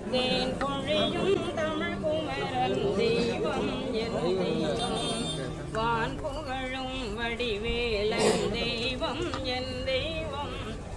தேன் பொழியும் தமிழ் குமரன் தெய்வம் என் தெய்வம் வான் புகழும் வடிவேலன் தெய்வம் என் தெய்வம்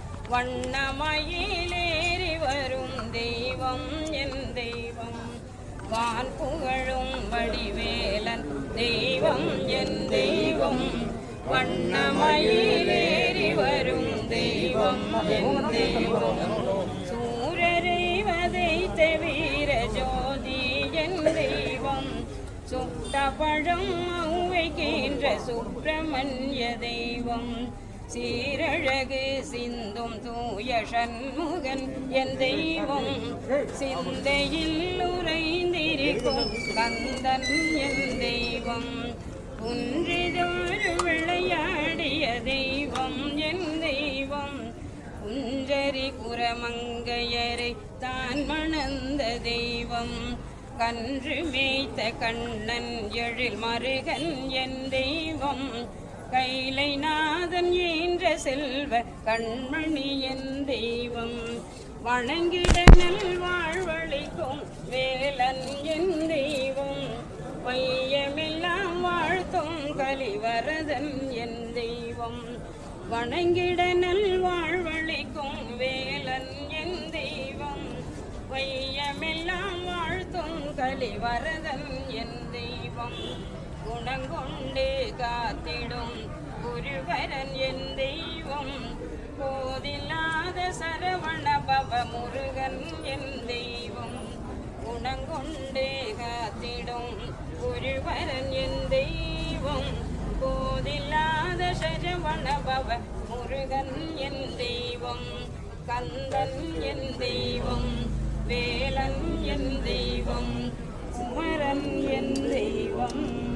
வண்ணமயிலேறி வரும் தெய்வம் என் தெய்வம் வான் புகழும் வடிவேலன் தெய்வம் என் தெய்வம் வண்ணமயிலேறி வரும் தெய்வம் என் தெய்வம் சூரரை வதைத்த வீர ஜோதி என் தெய்வம் சுட்ட பழம் வைக்கின்ற சுப்பிரமணிய தெய்வம் சீரழகு சிந்தும் தூய சண்முகன் என் தெய்வம் சிந்தையில் உறைந்திருக்கும் கந்தன் என் தெய்வம் குன்றிதோறு விளையாடிய தெய்வம் என் தெய்வம் குஞ்சரி குரமங்கையரை தான் மணந்த தெய்வம் கன்று மேய்த்த கண்ணன் எழில் மருகன் என் தெய்வம் கைலை நாதன் ஈன்ற செல்வ கண்மணி என் தெய்வம் வணங்கிட நல் வாழ்வழிக்கும் வேலன் என் தெய்வம் வையமெல்லாம் வாழ்த்தும் கலிவரதன் என் தெய்வம் வணங்கிட நல் வாழ்வழிக்கும் வேலன் என் தெய்வம் வையமெல்லாம் வாழ்த்தும் கலிவரதன் என் தெய்வம் குணங்கொண்டு காத்திடும் குருவரன் என் தெய்வம் போதில்லாத சரவண பவ முருகன் என் தெய்வம் குணங்கொண்டு காத்திடும் குருவரன் என் தெய்வம் போதில்லாத சரவண பவ முருகன் என் தெய்வம் கந்தன் என் தெய்வம் வேலன் என் தெய்வம் குமரன் என் தெய்வம்